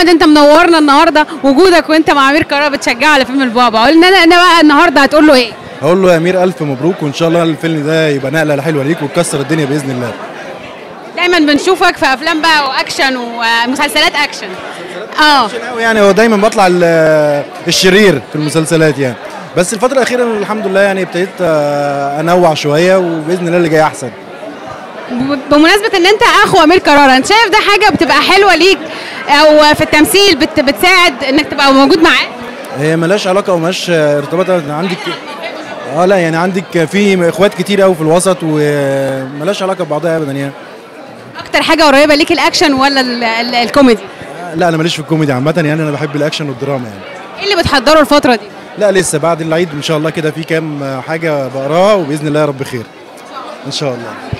احمد انت منورنا النهارده وجودك وانت مع امير كرارة بتشجعه على فيلم البابا قلنا انا انا بقى النهارده هتقول له ايه هقول له يا امير الف مبروك وان شاء الله الفيلم ده يبقى نقله حلوه ليك وتكسر الدنيا باذن الله دايما بنشوفك في افلام بقى واكشن ومسلسلات اكشن اه يعني هو دايما بطلع ال- الشرير في المسلسلات يعني بس الفتره الاخيره الحمد لله يعني ابتديت آه، انوع شويه وباذن الله اللي جاي احسن ب- بمناسبه ان انت اخو امير كرارة انت شايف ده حاجه بتبقى حلوه ليك او في التمثيل بت بتساعد انك تبقى موجود معاه هي ملهاش علاقه وملهاش آه، ارتباط أنا عندك اه لا يعني عندك في اخوات كتير قوي في الوسط وملهاش علاقه ببعضها ابدا يعني اكتر حاجه قريبه ليك الاكشن ولا ال- ال- الكوميدي لا انا ماليش في الكوميدي عامه يعني انا بحب الاكشن والدراما يعني ايه اللي بتحضره الفتره دي لا لسه بعد العيد ان شاء الله كده في كام حاجه بقراها وباذن الله يا رب خير ان شاء الله